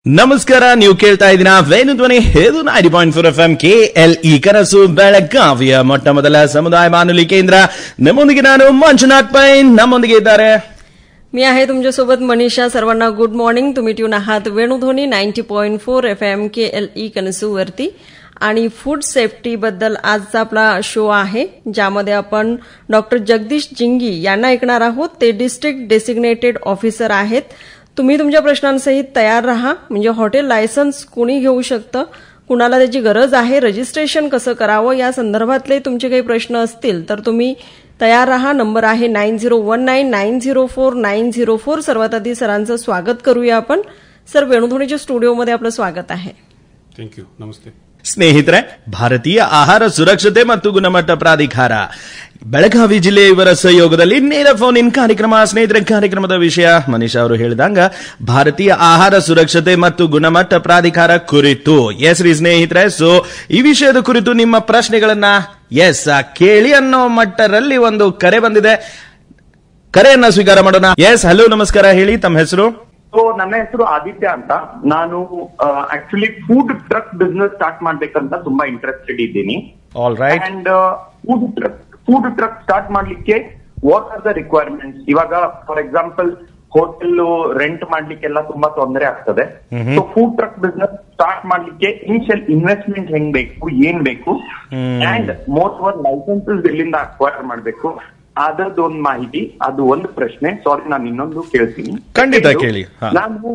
ನಮಸ್ಕಾರ ನೀವು ಕೇಳ್ತಾ ಇದ್ದೀರಾ ವೇಣು ಧ್ವನಿ ಹೇದು ninety point four F M K L E Kanasu ಬೆಳಗಾವಿಯ ಮೊಟ್ಟ ಮೊದಲ ಸಮುದಾಯ ಬಾನುಲಿ ಕೇಂದ್ರ ನಮ್ಮೊಂದಿಗೆ ನಾನು ಮಂಜುನಾಥ್ ಪೈ ನಮ್ಮೊಂದಿಗೆ ಇದ್ದಾರೆ मी आहे तुमच्यासोबत मनीषा सर्वांना गुड मॉर्निंग तुम्ही ट्यून आहात Venudhwani ninety point four F M K L E कनसूवरती आणि फूड सेफ्टीबद्दल आजचा आपला शो आहे ज्यामध्ये आपण डॉक्टर जगदीश जिंगी यांना ऐकणार आहोत ते डिस्ट्रिक्ट डेसिग्नेटेड ऑफिसर आहेत तुम्ही तुमच्या प्रश्नांसहित तयार राहा म्हणजे हॉटेल लायसन्स कुणी घेऊ शकतं कुणाला त्याची गरज आहे रजिस्ट्रेशन कसं करावं या संदर्भातले तुमचे काही प्रश्न असतील तर तुम्ही तयार राहा नंबर आहे nine zero one nine nine zero four nine zero four सर्वात आधी सरांचं स्वागत करूया आपण सर वेणुध्वनीच्या स्टुडिओमध्ये आपलं स्वागत आहे ಥ್ಯಾಂಕ್ ಯು ನಮಸ್ತೆ ಸ್ನೇಹಿತರೆ ಭಾರತೀಯ ಆಹಾರ ಸುರಕ್ಷತೆ ಮತ್ತು ಗುಣಮಟ್ಟ ಪ್ರಾಧಿಕಾರ ಬೆಳಗಾವಿ ಜಿಲ್ಲೆ ಇವರ ಸಹಯೋಗದಲ್ಲಿ ನೇರ ಫೋನ್ ಇನ್ ಕಾರ್ಯಕ್ರಮ ಸ್ನೇಹಿತರೆ ಕಾರ್ಯಕ್ರಮದ ವಿಷಯ ಮನೀಶಾ ಅವರು ಹೇಳಿದಂಗ ಭಾರತೀಯ ಆಹಾರ ಸುರಕ್ಷತೆ ಮತ್ತು ಗುಣಮಟ್ಟ ಪ್ರಾಧಿಕಾರ ಕುರಿತು ಎಸ್ ರೀ ಸ್ನೇಹಿತರೆ ಸೊ ಈ ವಿಷಯದ ಕುರಿತು ನಿಮ್ಮ ಪ್ರಶ್ನೆಗಳನ್ನ ಎಸ್ ಕೇಳಿ ಅನ್ನೋ ಮಟ್ಟರಲ್ಲಿ ಒಂದು ಕರೆ ಬಂದಿದೆ ಕರೆಯನ್ನ ಸ್ವೀಕಾರ ಮಾಡೋಣ ಎಸ್ ಹಲೋ ನಮಸ್ಕಾರ ಹೇಳಿ ತಮ್ಮ ಹೆಸರು ಸೊ ನನ್ನ ಹೆಸರು ಆದಿತ್ಯ ಅಂತ ನಾನು actually food truck business start ಮಾಡ್ಬೇಕಂತ ತುಂಬಾ ಇಂಟ್ರೆಸ್ಟೆಡ್ ಇದ್ದೀನಿ all right and food truck food truck start ಮಾಡ್ಲಿಕ್ಕೆ ವಾಟ್ ಆರ್ ದ ರಿಕ್ವೈರ್ಮೆಂಟ್ಸ್ ಇವಾಗ ಫಾರ್ ಎಕ್ಸಾಂಪಲ್ ಹೋಟೆಲ್ ರೆಂಟ್ ಮಾಡ್ಲಿಕ್ಕೆಲ್ಲ ತುಂಬಾ ತೊಂದರೆ ಆಗ್ತದೆ so food truck business start ಮಾಡ್ಲಿಕ್ಕೆ ಇನಿಷಿಯಲ್ ಇನ್ವೆಸ್ಟ್ಮೆಂಟ್ ಹೆಂಗ್ ಬೇಕು ಏನ್ ಬೇಕು ಅಂಡ್ ಮೋಸ್ಟ್ ಓವರ್ ಲೈಸೆನ್ಸಸ್ ಎಲ್ಲಿಂದ ಅಕ್ವೈರ್ ಮಾಡ್ಬೇಕು ಅದರದ್ದು ಒಂದು ಮಾಹಿತಿ ಅದು ಒಂದು ಪ್ರಶ್ನೆ ಸಾರಿ ನಾನು ಇನ್ನೊಂದು ಕೇಳ್ತೀನಿ ಖಂಡಿತ ಕೇಳಿ. ಹಾ. ನಾನು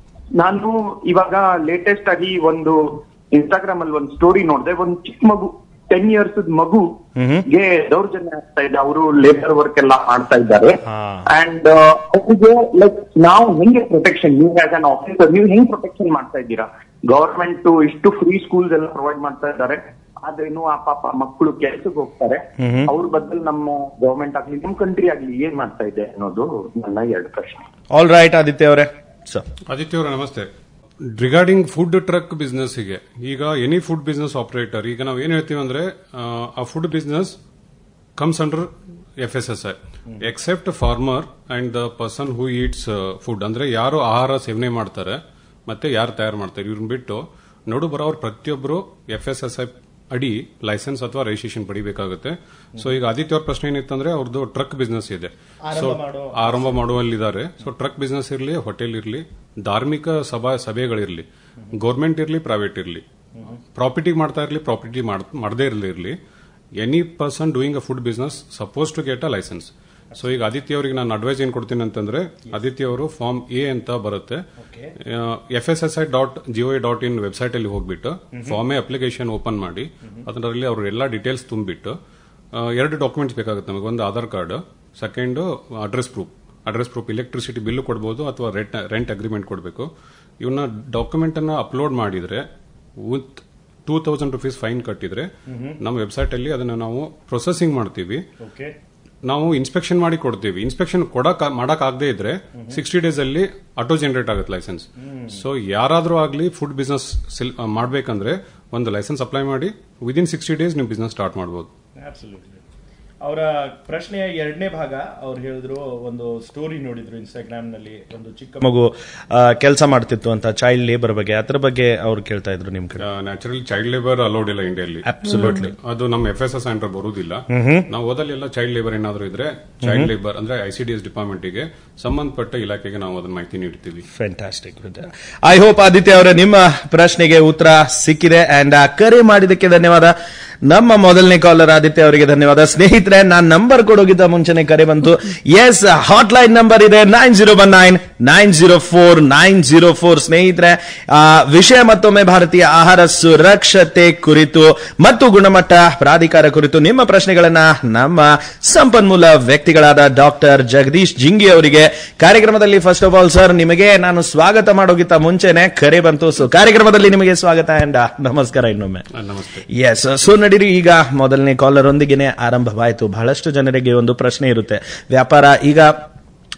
ನಾನು ಇವಾಗ ಲೇಟೆಸ್ಟ್ ಆಗಿ ಒಂದು ಇನ್ಸ್ಟಾಗ್ರಾಮ್ ಅಲ್ಲಿ ಒಂದು ಸ್ಟೋರಿ ನೋಡಿದೆ ಒಂದು ಚಿಕ್ಕ ಮಗು ಟೆನ್ ಇಯರ್ಸ್ ಮಗುಗೆ ದೌರ್ಜನ್ಯ ಆಗ್ತಾ ಇದೆ ಅವರು ಲೇಬರ್ ವರ್ಕ್ ಎಲ್ಲ ಮಾಡ್ತಾ ಇದ್ದಾರೆ ಹಾ. ಅಂಡ್ ಅವ್ರಿಗೆ ಲೈಕ್ ನಾವು ಹೆಂಗೆ ಪ್ರೊಟೆಕ್ಷನ್ ನೀವು ಆಸ್ ಅನ್ ಆಫೀಸರ್ ನೀವು ಹೆಂಗ್ ಪ್ರೊಟೆಕ್ಷನ್ ಮಾಡ್ತಾ ಇದ್ದೀರಾ ಗವರ್ಮೆಂಟ್ ಇಷ್ಟು ಫ್ರೀ ಸ್ಕೂಲ್ಸ್ ಎಲ್ಲ ಪ್ರೊವೈಡ್ ಮಾಡ್ತಾ ಇದ್ದಾರೆ ಆದ್ರೇನು ಆ ಪಾಪ ಮಕ್ಕಳು ಕೆಲ್ಸಕ್ಕೆ ಹೋಗ್ತಾರೆ ಅವ್ರ ಬದಲು ನಮ್ಮ ಗವರ್ಮೆಂಟ್ ಆಗ್ಲಿ ನಮ್ ಕಂಟ್ರಿ ಆಗ್ಲಿ ಏನ್ ಮಾಡ್ತಾ ಇದೆ ಅನ್ನೋದು ನನ್ನ ಎರಡು ಪ್ರಶ್ನೆ ಆಲ್ ರೈಟ್ ಆದಿತ್ಯ ಅವರೇ ಸೊ ಆದಿತ್ಯ ಅವರೇ ನಮಸ್ತೆ ರಿಗಾರ್ಡಿಂಗ್ ಫುಡ್ ಟ್ರಕ್ ಬಿಸ್ನೆಸ್ಗೆ ಈಗ ಎನಿ ಫುಡ್ ಬಿಸ್ನೆಸ್ ಆಪರೇಟರ್ ಈಗ ನಾವು ಏನ್ ಹೇಳ್ತೀವಿ ಅಂದ್ರೆ ಆ, ಆ food business comes under F S S I except farmer and the person who eats food ಅಂದ್ರೆ ಯಾರು ಆಹಾರ ಸೇವನೆ ಮಾಡ್ತಾರೆ ಮತ್ತೆ ಯಾರು ತಯಾರು ಮಾಡ್ತಾರೆ ಇವ್ರನ್ನ ಬಿಟ್ಟು ನೋಡು ಬರೋರು ಪ್ರತಿಯೊಬ್ಬರು ಎಫ್ ಎಸ್ ಎಸ್ ಐ ಅಡಿ ಲೈಸೆನ್ಸ್ ಅಥವಾ ರಿಜಿಸ್ಟ್ರೇಷನ್ ಪಡಿಬೇಕಾಗುತ್ತೆ ಸೊ ಈಗ ಆದಿತ್ಯ ಅವ್ರ ಪ್ರಶ್ನೆ ಏನಿತ್ತಂದ್ರೆ ಅವ್ರದ್ದು ಟ್ರಕ್ ಬಿಸ್ನೆಸ್ ಇದೆ ಸೊ ಆರಂಭ ಮಾಡುವಲ್ಲಿದ್ದಾರೆ ಸೊ ಟ್ರಕ್ ಬಿಸ್ನೆಸ್ ಇರಲಿ ಹೋಟೆಲ್ ಇರಲಿ ಧಾರ್ಮಿಕ ಸಭಾ ಸಭೆಗಳಿರಲಿ ಗೌರ್ಮೆಂಟ್ ಇರಲಿ ಪ್ರೈವೇಟ್ ಇರಲಿ ಪ್ರಾಪರ್ಟಿ ಮಾಡ್ತಾ ಇರಲಿ ಪ್ರಾಪರ್ಟಿ ಮಾಡದೇ ಇರಲಿ ಇರಲಿ any person doing a food business suppose to get a license so ಈಗ ಆದಿತ್ಯ ಅವರಿಗೆ ನಾನು ಅಡ್ವೈಸ್ ಏನ್ ಕೊಡ್ತೀನಿ ಅಂತಂದ್ರೆ ಆದಿತ್ಯ ಅವರು ಫಾರ್ಮ್ ಎ ಅಂತ ಬರುತ್ತೆ F S S I dot gov dot in website ಅಲ್ಲಿ ಹೋಗ್ಬಿಟ್ಟು ಫಾರ್ಮ್ ಎ ಅಪ್ಲಿಕೇಶನ್ ಓಪನ್ ಮಾಡಿ ಅದರಲ್ಲಿ ಅವ್ರ ಎಲ್ಲ ಡೀಟೇಲ್ಸ್ ತುಂಬಿಟ್ಟು ಆ, ಎರಡು ಡಾಕ್ಯುಮೆಂಟ್ಸ್ ಬೇಕಾಗುತ್ತೆ ನಮಗೆ ಒಂದು Aadhaar card second address proof address proof electricity bill ಕೊಡ್ಬೋದು ಅಥವಾ ರೆಂಟ್ ರೆಂಟ್ ಅಗ್ರಿಮೆಂಟ್ ಕೊಡಬೇಕು ಇವನ್ನ ಡಾಕ್ಯುಮೆಂಟ್ ಅನ್ನ ಅಪ್ಲೋಡ್ ಮಾಡಿದ್ರೆ with two thousand rupees fine ಕಟ್ಟಿದ್ರೆ ನಮ್ಮ ವೆಬ್ಸೈಟ್ ಅಲ್ಲಿ ಅದನ್ನ ನಾವು ಪ್ರೊಸೆಸಿಂಗ್ ಮಾಡ್ತೀವಿ ನಾವು ಇನ್ಸ್ಪೆಕ್ಷನ್ ಮಾಡಿ ಕೊಡ್ತೀವಿ ಇನ್ಸ್ಪೆಕ್ಷನ್ ಕೊಡಕ್ ಮಾಡಕ್ ಆಗದೆ ಇದ್ರೆ ಸಿಕ್ಸ್ಟಿ ಡೇಸ್ ಅಲ್ಲಿ ಆಟೋ ಜನರೇಟ್ ಆಗುತ್ತೆ ಲೈಸೆನ್ಸ್ ಸೊ ಯಾರಾದ್ರೂ ಆಗ್ಲಿ ಫುಡ್ ಬಿಸ್ನೆಸ್ ಮಾಡ್ಬೇಕಂದ್ರೆ ಒಂದು ಲೈಸೆನ್ಸ್ ಅಪ್ಲೈ ಮಾಡಿ ವಿದಿನ್ ಸಿಕ್ಸ್ಟಿ ಡೇಸ್ ನೀವು ಬಿಸ್ನೆಸ್ ಸ್ಟಾರ್ಟ್ ಮಾಡಬಹುದು ಅಬ್ಸಲ್ಯೂಟ್ಲಿ ಅವರ ಪ್ರಶ್ನೆಯ ಎರಡನೇ ಭಾಗ ಅವ್ರು ಹೇಳಿದ್ರು ಒಂದು ಸ್ಟೋರಿ ನೋಡಿದ್ರು ಇನ್ಸ್ಟಾಗ್ರಾಮ್ ನಲ್ಲಿ ಒಂದು ಚಿಕ್ಕ ಮಗು ಕೆಲಸ ಮಾಡ್ತಿತ್ತು ಅಂತ ಚೈಲ್ಡ್ ಲೇಬರ್ ಬಗ್ಗೆ ಅದ್ರ ಬಗ್ಗೆ ಅವ್ರು ಕೇಳ್ತಾ ಇದ್ರು ನಿಮ್ ಕಡೆ ನ್ಯಾಚುರಲ್ ಚೈಲ್ಡ್ ಲೇಬರ್ ಅಲೌಡ್ ಇಲ್ಲ ಇಂಡಿಯಲ್ಲಿ ಅಬ್ಸಲ್ಯೂಟ್ಲಿ ಅದು ನಮ್ಮ ಎಫ್ ಎಸ್ ಎಸ್ ಅಂಡರ್ ಬರುವುದಿಲ್ಲ ನಾವು ಓದಲ್ಲೆಲ್ಲ ಚೈಲ್ಡ್ ಲೇಬರ್ ಏನಾದ್ರು ಇದ್ರೆ ಚೈಲ್ಡ್ ಲೇಬರ್ ಅಂದ್ರೆ I C D S department ಗೆ ಸಂಬಂಧಪಟ್ಟ ಇಲಾಖೆಗೆ ನಾವು ಅದನ್ನ ಮಾಹಿತಿ ನೀಡ್ತೀವಿ ಫ್ಯಾಂಟಾಸ್ಟಿಕ್ ಐ ಹೋಪ್ ಆದಿತ್ಯ ಅವರ ನಿಮ್ಮ ಪ್ರಶ್ನೆಗೆ ಉತ್ತರ ಸಿಕ್ಕಿದೆ ಅಂಡ್ ಕರೆ ಮಾಡಿದಕ್ಕೆ ಧನ್ಯವಾದ ನಮ್ಮ ಮೊದಲನೇ ಕಾಲರ್ ಆದಿತ್ಯ ಅವರಿಗೆ ಧನ್ಯವಾದ ಸ್ನೇಹಿತರೆ ನಾನ್ ನಂಬರ್ ಕೊಡೋಗಿದ್ದ ಮುಂಚೆನೆ ಕರೆ ಬಂತು ಎಸ್ ಹಾಟ್ ಲೈನ್ ನಂಬರ್ ಇದೆ nine zero one nine nine zero four nine zero four ಸ್ನೇಹಿತರೆ ಆ, ವಿಷಯ ಮತ್ತೊಮ್ಮೆ ಭಾರತೀಯ ಆಹಾರ ಸುರಕ್ಷತೆ ಕುರಿತು ಮತ್ತು ಗುಣಮಟ್ಟ ಪ್ರಾಧಿಕಾರ ಕುರಿತು ನಿಮ್ಮ ಪ್ರಶ್ನೆಗಳನ್ನ ನಮ್ಮ ಸಂಪನ್ಮೂಲ ವ್ಯಕ್ತಿಗಳಾದ ಡಾಕ್ಟರ್ ಜಗದೀಶ್ ಜಿಂಗಿ ಅವರಿಗೆ ಕಾರ್ಯಕ್ರಮದಲ್ಲಿ ಫಸ್ಟ್ ಆಫ್ ಆಲ್ ಸರ್ ನಿಮಗೆ ನಾನು ಸ್ವಾಗತ ಮಾಡೋಗಿಂತ ಮುಂಚೆನೆ ಕರೆ ಬಂತು ಸೊ ಕಾರ್ಯಕ್ರಮದಲ್ಲಿ ನಿಮಗೆ ಸ್ವಾಗತ ಅಂಡ್ ನಮಸ್ಕಾರ ಇನ್ನೊಮ್ಮೆ ಆ, ನಮಸ್ತೆ ಎಸ್ ಸೊ ನಡೀರಿ ಈಗ ಮೊದಲನೇ ಕಾಲರ್ ಒಂದಿಗೆನೆ ಆರಂಭವಾಯಿತು ಬಹಳಷ್ಟು ಜನರಿಗೆ ಒಂದು ಪ್ರಶ್ನೆ ಇರುತ್ತೆ ವ್ಯಾಪಾರ ಈಗ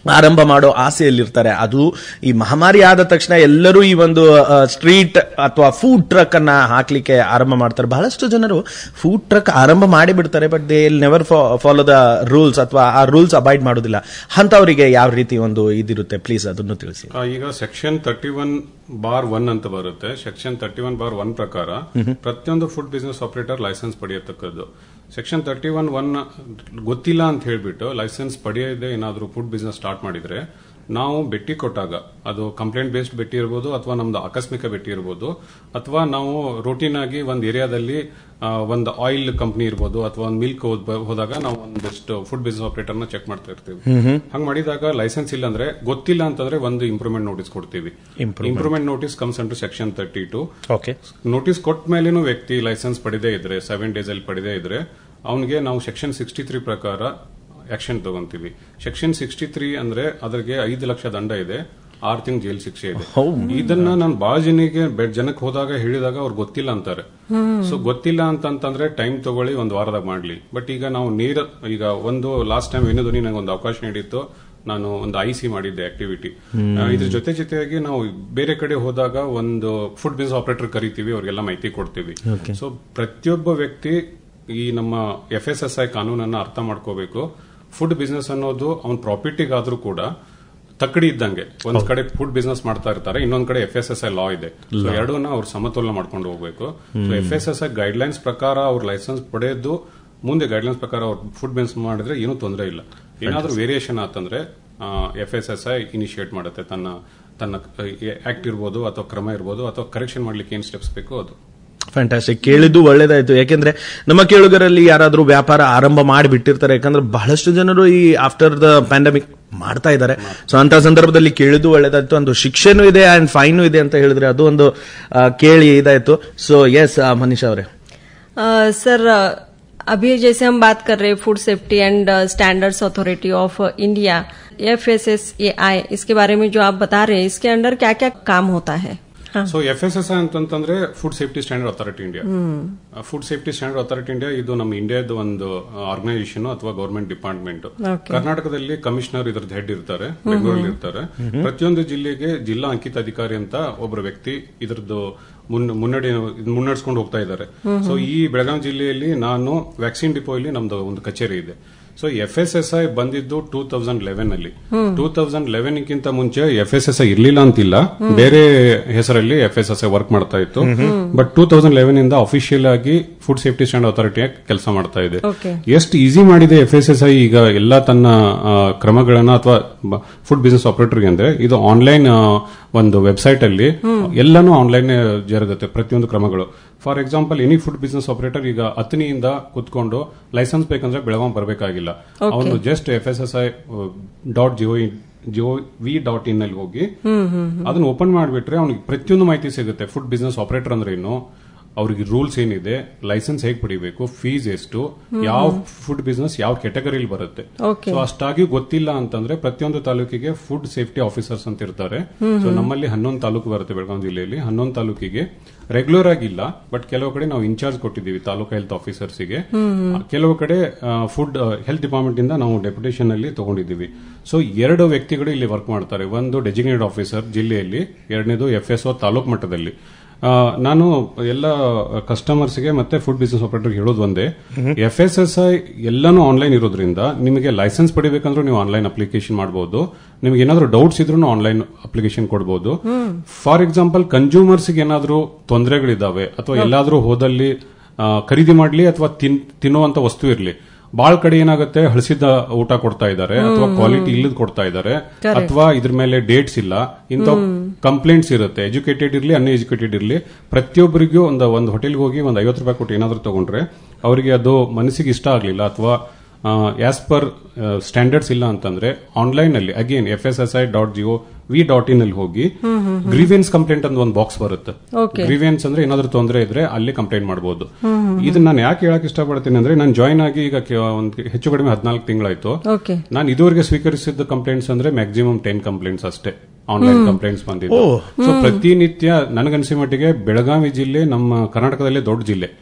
ಆರಂಭ ಮಾಡೋ ಆಸೆಯಲ್ಲಿರ್ತಾರೆ ಅದು ಈ ಮಹಾಮಾರಿ ಆದ ತಕ್ಷಣ ಎಲ್ಲರೂ ಈ ಒಂದು ಸ್ಟ್ರೀಟ್ ಅಥವಾ ಫುಡ್ ಟ್ರಕ್ ಅನ್ನ ಹಾಕ್ಲಿಕ್ಕೆ ಆರಂಭ ಮಾಡ್ತಾರೆ ಬಹಳಷ್ಟು ಜನರು ಫುಡ್ ಟ್ರಕ್ ಆರಂಭ ಮಾಡಿ ಬಿಡ್ತಾರೆ but they never follow the rules ಅಥವಾ ಆ ರೂಲ್ಸ್ ಅಬೈಡ್ ಮಾಡೋದಿಲ್ಲ ಅಂತವರಿಗೆ ಯಾವ ರೀತಿ ಒಂದು ಇದಿರುತ್ತೆ ಪ್ಲೀಸ್ ಅದನ್ನು ತಿಳಿಸಿ ಆ, ಈಗ section thirty one bar one ಅಂತ ಬರುತ್ತೆ section thirty one bar one ಪ್ರಕಾರ ಪ್ರತಿಯೊಂದು ಫುಡ್ ಬಿಸಿನೆಸ್ ಆಪರೇಟರ್ ಲೈಸೆನ್ಸ್ ಪಡೆಯತಕ್ಕದ್ದು ಸೆಕ್ಷನ್ ತರ್ಟಿ ಒನ್ ಒನ್ ಗೊತ್ತಿಲ್ಲ ಅಂತ ಹೇಳ್ಬಿಟ್ಟು ಲೈಸೆನ್ಸ್ ಪಡೆಯದೆ ಏನಾದರೂ ಫುಡ್ ಬಿಸಿನೆಸ್ ಸ್ಟಾರ್ಟ್ ಮಾಡಿದ್ರೆ ನಾವು ಬೆಟ್ಟಿ ಕೊಟ್ಟಾಗ ಅದು ಕಂಪ್ಲೇಂಟ್ ಬೇಸ್ಡ್ ಬೆಟ್ಟಿ ಇರ್ಬೋದು ಅಥವಾ ನಮ್ದು ಆಕಸ್ಮಿಕ ಬೆಟ್ಟಿ ಇರ್ಬೋದು ಅಥವಾ ನಾವು ರೂಟೀನ್ ಆಗಿ ಒಂದು ಏರಿಯಾದಲ್ಲಿ ಒಂದು ಆಯಿಲ್ ಕಂಪನಿ ಇರ್ಬೋದು ಅಥವಾ ಒಂದು ಮಿಲ್ಕ್ ಹೋದಾಗ ನಾವು ಒಂದಿಷ್ಟು ಫುಡ್ ಬಿಸಿನೆಸ್ ಆಪರೇಟರ್ ನ ಚೆಕ್ ಮಾಡ್ತಾ ಇರ್ತೀವಿ ಹಂಗ್ ಮಾಡಿದಾಗ ಲೈಸೆನ್ಸ್ ಇಲ್ಲ ಅಂದ್ರೆ ಗೊತ್ತಿಲ್ಲ ಅಂತಂದ್ರೆ ಒಂದು ಇಂಪ್ರೂವ್ಮೆಂಟ್ ನೋಟಿಸ್ ಕೊಡ್ತೀವಿ improvement notice comes under section thirty two okay notice ಕೊಟ್ಟ ಮೇಲೇನು ವ್ಯಕ್ತಿ ಲೈಸೆನ್ಸ್ ಪಡೆದೇ ಇದ್ರೆ ಸೆವೆನ್ ಡೇಸ್ ಅಲ್ಲಿ ಪಡೆದೇ ಇದ್ರೆ ಅವನಿಗೆ ನಾವು ಸೆಕ್ಷನ್ ಸಿಕ್ಸ್ಟಿ ತ್ರೀ ಪ್ರಕಾರ ಆಕ್ಷನ್ ತಗೊಂತೀವಿ ಸೆಕ್ಷನ್ ಸಿಕ್ಸ್ಟಿ ತ್ರೀ ಅಂದ್ರೆ ಅದ್ರಿಗೆ ಐದು ಲಕ್ಷ ದಂಡ ಇದೆ ಆರು ತಿಂಗ್ ಜೈಲ್ ಶಿಕ್ಷೆ ಇದೆ ಇದನ್ನ ನಾನು ಬಹಳ ಜನಿಗೆ ಬೆ- ಜನಕ್ಕೆ ಹೋದಾಗ ಹೇಳಿದಾಗ ಅವ್ರು ಗೊತ್ತಿಲ್ಲ ಅಂತಾರೆ ಸೊ ಗೊತ್ತಿಲ್ಲ ಅಂತಂತಂದ್ರೆ ಟೈಮ್ ತಗೊಳ್ಳಿ ಒಂದು ವಾರದಾಗ ಮಾಡ್ಲಿ ಬಟ್ ಈಗ ನಾವು ನೇರ ಈಗ ಒಂದು ಲಾಸ್ಟ್ ಟೈಮ್ ವೇಣುಧ್ವನಿ ನಂಗೆ ಒಂದು ಅವಕಾಶ ನೀಡಿತ್ತು ನಾನು ಒಂದು ಐ ಸಿ ಮಾಡಿದ್ದೆ ಆಕ್ಟಿವಿಟಿ ಇದ್ರ ಜೊತೆ ಜೊತೆಯಾಗಿ ನಾವು ಬೇರೆ ಕಡೆ ಹೋದಾಗ ಒಂದು ಫುಡ್ ಬಿಸಿನೆಸ್ ಆಪರೇಟರ್ ಕರಿತೀವಿ ಅವ್ರಿಗೆಲ್ಲ ಮಾಹಿತಿ ಕೊಡ್ತೀವಿ ಸೊ ಪ್ರತಿಯೊಬ್ಬ ವ್ಯಕ್ತಿ ಈ ನಮ್ಮ ಎಫ್ ಎಸ್ ಎಸ್ ಐ ಕಾನೂನನ್ನ ಅರ್ಥ ಮಾಡ್ಕೋಬೇಕು ಫುಡ್ ಬಿಸಿನೆಸ್ ಅನ್ನೋದು ಅವ್ನ ಪ್ರಾಫಿಟಿಗಾದ್ರೂ ಕೂಡ ತಕ್ಕಡಿ ಇದ್ದಂಗೆ ಒಂದ್ ಕಡೆ ಫುಡ್ ಬಿಸ್ನೆಸ್ ಮಾಡ್ತಾ ಇರ್ತಾರೆ ಇನ್ನೊಂದ್ ಕಡೆ F S S I law ಇದೆ ಸೊ ಎರಡನ್ನ ಅವ್ರು ಸಮತೋಲನ ಮಾಡ್ಕೊಂಡು ಹೋಗ್ಬೇಕು so F S S I guidelines ಪ್ರಕಾರ ಅವ್ರ ಲೈಸೆನ್ಸ್ ಪಡೆದು ಮುಂದೆ ಗೈಡ್ಲೈನ್ಸ್ ಪ್ರಕಾರ ಅವ್ರು ಫುಡ್ ಬಿಸ್ನೆಸ್ ಮಾಡಿದ್ರೆ ಏನೂ ತೊಂದರೆ ಇಲ್ಲ ಏನಾದ್ರೂ ವೇರಿಯೇಷನ್ ಆತಂದ್ರೆ F S S I initiate ಮಾಡುತ್ತೆ ತನ್ನ ತನ್ನ ಆಕ್ಟ್ ಇರ್ಬೋದು ಅಥವಾ ಕ್ರಮ ಇರ್ಬೋದು ಅಥವಾ ಕರೆಕ್ಷನ್ ಮಾಡ್ಲಿಕ್ಕೆ ಏನ್ ಸ್ಟೆಪ್ಸ್ ಬೇಕು ಅದು ಫ್ಯಾಂಟಾಸ್ಟಿಕ್ ಕೇಳಿದ್ದು ಒಳ್ಳೇದಾಯ್ತು ಯಾಕೆಂದ್ರೆ ನಮ್ಮ ಕೇಳುಗರಲ್ಲಿ ಯಾರಾದ್ರೂ ವ್ಯಾಪಾರ ಆರಂಭ ಮಾಡಿ ಬಿಟ್ಟಿರ್ತಾರೆ ಯಾಕಂದ್ರೆ ಬಹಳಷ್ಟು ಜನರು ಈ ಆಫ್ಟರ್ ದ ಪ್ಯಾಂಡಮಿಕ್ ಮಾಡ್ತಾ ಇದ್ದಾರೆ ಸೊ ಅಂತ ಸಂದರ್ಭದಲ್ಲಿ ಕೇಳಿದ್ದು ಒಳ್ಳೇದಾಯ್ತು ಒಂದು ಶಿಕ್ಷೆನೂ ಇದೆ ಅಂಡ್ ಫೈನು ಇದೆ ಅಂತ ಹೇಳಿದ್ರೆ ಅದು ಒಂದು ಆ, ಕೇಳಿ ಇದಾಯ್ತು ಸೊ ಎಸ್ ಮನೀಶ್ ಅವರೇ अ, सर अ, अभी जैसे हम बात कर रहे हैं food safety and standards authority of India F S S A I इसके बारे में जो आप बता रहे हैं इसके अंडर क्या क्या काम होता है हाँ so F S S I ಅಂತಂತಂದ್ರೆ food safety standard authority India food safety standard authority India ಇದು ನಮ್ಮ ಇಂಡಿಯಾದ ಒಂದು ಆರ್ಗನೈಸೇಷನ್ ಅಥವಾ ಗೌರ್ಮೆಂಟ್ ಡಿಪಾರ್ಟ್ಮೆಂಟ್ Okay. ಕರ್ನಾಟಕದಲ್ಲಿ ಕಮಿಷನರ್ ಇದ್ರದ್ದು ಹೆಡ್ ಇರ್ತಾರೆ ಬೆಂಗಳೂರಲ್ಲಿ ಇರ್ತಾರೆ ಪ್ರತಿಯೊಂದು ಜಿಲ್ಲೆಗೆ ಜಿಲ್ಲಾ ಅಂಕಿತ ಅಧಿಕಾರಿ ಅಂತ ಒಬ್ಬರು ವ್ಯಕ್ತಿ ಇದ್ರದ್ದು ಮುನ್- ಮುನ್ನಡೆ ಮುನ್ನಡೆಸ್ಕೊಂಡು ಹೋಗ್ತಾ ಇದ್ದಾರೆ ಸೊ ಈ ಬೆಳಗಾವಿ ಜಿಲ್ಲೆಯಲ್ಲಿ ನಾನು ವ್ಯಾಕ್ಸಿನ್ ಡಿಪೋ ಇಲ್ಲಿ ನಮ್ದು ಒಂದು ಕಚೇರಿ ಇದೆ so F S S I ಬಂದಿದ್ದು ಟೂ ತೌಸಂಡ್ ಲೆವೆನ್ ಅಲ್ಲಿ ಟೂ ತೌಸಂಡ್ ಲೆವೆನ್ ಗಿಂತ ಮುಂಚೆ ಎಫ್ ಎಸ್ ಎಸ್ ಐ ಇರ್ಲಿಲ್ಲ ಅಂತಿಲ್ಲ ಬೇರೆ ಹೆಸರಲ್ಲಿ F S S I work ಮಾಡ್ತಾ ಇತ್ತು ಬಟ್ ಟೂ ತೌಸಂಡ್ ಲೆವೆನ್ ಇಂದ ಅಫಿಷಿಯಲ್ ಆಗಿ ಫುಡ್ ಸೇಫ್ಟಿ ಸ್ಟ್ಯಾಂಡರ್ಡ್ ಅಥಾರಿಟಿ ಕೆಲಸ ಮಾಡ್ತಾ ಇದೆ Okay. ಎಷ್ಟು ಈಸಿ ಮಾಡಿದೆ ಎಫ್ ಎಸ್ ಎಸ್ ಐ ಈಗ ಎಲ್ಲ ತನ್ನ ಆ, ಕ್ರಮಗಳನ್ನ ಅಥವಾ ಫುಡ್ ಬಿಸಿನೆಸ್ ಆಪರೇಟರ್ಗೆ ಅಂದ್ರೆ ಇದು ಆನ್ಲೈನ್ ಒಂದು ವೆಬ್ಸೈಟ್ ಅಲ್ಲಿ ಎಲ್ಲಾನು ಆನ್ಲೈನ್ ಜರುಗುತ್ತೆ ಪ್ರತಿಯೊಂದು ಕ್ರಮಗಳು for example any food business operator ಈಗ ಅತನಿಯಿಂದ ಕುತ್ಕೊಂಡು ಲೈಸೆನ್ಸ್ ಬೇಕಂದ್ರೆ ಬೆಳಗಾವ್ ಬರಬೇಕಾಗಿಲ್ಲ ಅವನು just F S S I dot G O G O V dot in ಅಲ್ಲಿ ಹೋಗಿ ಅದನ್ನ ಓಪನ್ ಮಾಡಿಬಿಟ್ರೆ ಅವ್ನಿಗೆ ಪ್ರತಿಯೊಂದು ಮಾಹಿತಿ ಸಿಗುತ್ತೆ ಫುಡ್ ಬಿಸಿನೆಸ್ ಆಪರೇಟರ್ ಅಂದ್ರೆ ಏನು ಅವ್ರಿಗೆ ರೂಲ್ಸ್ ಏನಿದೆ ಲೈಸೆನ್ಸ್ ಹೇಗೆ ಪಡಿಬೇಕು ಫೀಸ್ ಎಷ್ಟು ಯಾವ ಫುಡ್ ಬಿಸ್ನೆಸ್ ಯಾವ ಕೆಟಗರಿಲಿ ಬರುತ್ತೆ Okay. ಸೊ ಅಷ್ಟಾಗಿ ಗೊತ್ತಿಲ್ಲ ಅಂತಂದ್ರೆ ಪ್ರತಿಯೊಂದು ತಾಲೂಕಿಗೆ ಫುಡ್ ಸೇಫ್ಟಿ ಆಫೀಸರ್ಸ್ ಅಂತ ಇರ್ತಾರೆ ಸೊ ನಮ್ಮಲ್ಲಿ ಹನ್ನೊಂದು ತಾಲೂಕು ಬರುತ್ತೆ ಬೆಳಗಾವಿ ಜಿಲ್ಲೆಯಲ್ಲಿ ಹನ್ನೊಂದು ತಾಲೂಕಿಗೆ ರೆಗ್ಯುಲರ್ ಆಗಿಲ್ಲ ಬಟ್ ಕೆಲವು ಕಡೆ ನಾವು ಇನ್ಚಾರ್ಜ್ ಕೊಟ್ಟಿದ್ದೀವಿ ತಾಲೂಕು ಹೆಲ್ತ್ ಆಫೀಸರ್ಸ್ಗೆ ಕೆಲವು ಕಡೆ ಫುಡ್ ಹೆಲ್ತ್ ಡಿಪಾರ್ಟ್ಮೆಂಟ್ ಇಂದ ನಾವು ಡೆಪ್ಯುಟೇಷನ್ ಅಲ್ಲಿ ತಗೊಂಡಿದ್ದೀವಿ ಸೊ ಎರಡು ವ್ಯಕ್ತಿಗಳು ಇಲ್ಲಿ ವರ್ಕ್ ಮಾಡ್ತಾರೆ ಒಂದು ಡೆಸಿಗ್ನೇಟೆಡ್ ಆಫೀಸರ್ ಜಿಲ್ಲೆಯಲ್ಲಿ ಎರಡನೇದು ಎಫ್ ಎಸ್ ಒ ತಾಲೂಕು ಮಟ್ಟದಲ್ಲಿ ಆ, ನಾನು ಎಲ್ಲ ಕಸ್ಟಮರ್ಸ್ಗೆ ಮತ್ತೆ ಫುಡ್ ಬಿಸಿನೆಸ್ ಆಪರೇಟರ್ ಹೇಳೋದು ಒಂದೇ ಎಫ್ ಎಸ್ ಎಸ್ ಐ ಎಲ್ಲಾನು ಆನ್ಲೈನ್ ಇರೋದ್ರಿಂದ ನಿಮಗೆ ಲೈಸೆನ್ಸ್ ಪಡಿಬೇಕಂದ್ರೂ ನೀವು ಆನ್ಲೈನ್ ಅಪ್ಲಿಕೇಶನ್ ಮಾಡಬಹುದು ನಿಮಗೆ ಏನಾದರೂ ಡೌಟ್ಸ್ ಇದ್ರೂ ಆನ್ಲೈನ್ ಅಪ್ಲಿಕೇಶನ್ ಕೊಡಬಹುದು ಫಾರ್ ಎಕ್ಸಾಂಪಲ್ ಕನ್ಸ್ಯೂಮರ್ಸ್ಗೆ ಏನಾದರೂ ತೊಂದರೆಗಳಿದಾವೆ ಅಥವಾ ಎಲ್ಲಾದ್ರೂ ಹೋದಲ್ಲಿ ಆ, ಖರೀದಿ ಮಾಡ್ಲಿ ಅಥವಾ ತಿನ್- ತಿನ್ನುವಂತ ವಸ್ತು ಇರಲಿ ಬಾಳ್ ಕಡೆ ಏನಾಗುತ್ತೆ ಹಳಸಿದ ಊಟ ಕೊಡ್ತಾ ಇದ್ದಾರೆ ಅಥವಾ ಕ್ವಾಲಿಟಿ ಇಲ್ಲದ ಕೊಡ್ತಾ ಇದ್ದಾರೆ ಅಥವಾ ಇದ್ರ ಮೇಲೆ ಡೇಟ್ಸ್ ಇಲ್ಲ ಇಂಥ ಕಂಪ್ಲೇಂಟ್ಸ್ ಇರುತ್ತೆ ಎಜುಕೇಟೆಡ್ ಇರ್ಲಿ ಅನ್ ಎಜುಕೇಟೆಡ್ ಇರ್ಲಿ ಪ್ರತಿಯೊಬ್ಬರಿಗೂ ಒಂದು ಒಂದು ಹೋಟೆಲ್ಗೆ ಹೋಗಿ ಒಂದು ಐವತ್ತು ರೂಪಾಯಿ ಕೊಟ್ಟು ಏನಾದರೂ ತಗೊಂಡ್ರೆ ಅವರಿಗೆ ಅದು ಮನಸ್ಸಿಗೆ ಇಷ್ಟ ಆಗಲಿಲ್ಲ ಅಥವಾ ಆಸ್ ಪರ್ ಸ್ಟ್ಯಾಂಡರ್ಡ್ಸ್ ಇಲ್ಲ ಅಂತಂದ್ರೆ ಆನ್ಲೈನ್ ಅಲ್ಲಿ again F S S I dot G O V dot in ಅಲ್ಲಿ ಹೋಗಿ ಗ್ರೀವಿಯನ್ಸ್ ಕಂಪ್ಲೇಂಟ್ ಅಂತ ಒಂದು ಬಾಕ್ಸ್ ಬರುತ್ತೆ Okay. ಗ್ರೀವಿಯನ್ಸ್ ಅಂದ್ರೆ ಏನಾದ್ರೂ ತೊಂದರೆ ಇದ್ರೆ ಅಲ್ಲಿ ಕಂಪ್ಲೇಂಟ್ ಮಾಡಬಹುದು ಇದನ್ನ ನಾನು ಯಾಕೆ ಹೇಳಕ್ ಇಷ್ಟಪಡ್ತೀನಿ ಅಂದ್ರೆ ನಾನು ಜಾಯ್ನ್ ಆಗಿ ಈಗ ಕೆ- ಒಂದು ಹೆಚ್ಚು ಕಡಿಮೆ ಹದಿನಾಲ್ಕು ತಿಂಗಳಾಯ್ತು ಓಕೆ ನಾನು ಇದುವರೆಗೆ ಸ್ವೀಕರಿಸಿದ ಕಂಪ್ಲೇಂಟ್ಸ್ ಅಂದ್ರೆ ಮ್ಯಾಕ್ಸಿಮಮ್ ಟೆನ್ ಕಂಪ್ಲೇಂಟ್ಸ್ ಅಷ್ಟೇ ಆನ್ಲೈನ್ ಕಂಪ್ಲೇಂಟ್ಸ್ ಬಂದಿದ್ದು ಸೊ ಪ್ರತಿನಿತ್ಯ ನನಗನ್ಸಿ ಮಟ್ಟಿಗೆ ಬೆಳಗಾವಿ ಜಿಲ್ಲೆ ನಮ್ಮ ಕರ್ನಾಟಕದಲ್ಲೇ ದೊಡ್ಡ ಜಿಲ್ಲೆ